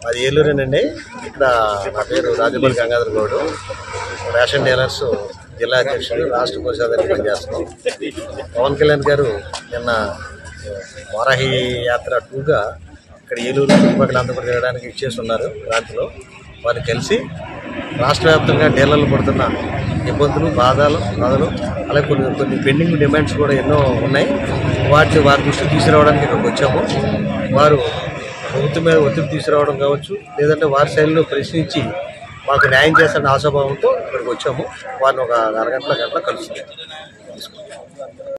అది ఏలూరేనండి ఇక్కడ నా పేరు రాజపల్లి గంగాధర్ గౌడు రేషన్ డీలర్స్ జిల్లా అధ్యక్షుడు రాష్ట్ర కోశాధికారి పనిచేస్తున్నాం పవన్ కళ్యాణ్ గారు నిన్న వారాహి యాత్ర టూగా ఇక్కడ ఏలూరు చుట్టుపక్కల అంతా కూడా తిరగడానికి ఇచ్చేసి ఉన్నారు ప్రాంతంలో వారిని కలిసి రాష్ట్ర వ్యాప్తంగా డీలర్లు పడుతున్న ఇబ్బందులు బాధలు బాధలు అలాగే కొన్ని కొన్ని పెండింగ్ డిమాండ్స్ కూడా ఎన్నో ఉన్నాయి వాటిని వారి దృష్టికి తీసుకురావడానికి ఇక్కడికి వచ్చాము వారు ప్రభుత్వం మీద ఒత్తిడి తీసుకురావడం కావచ్చు లేదంటే వారి శైలిలో ప్రశ్నించి మాకు న్యాయం చేస్తారని ఆశాభావంతో ఇక్కడికి వచ్చాము వారిని ఒక అరగంటల గంటల కలుస్తుంది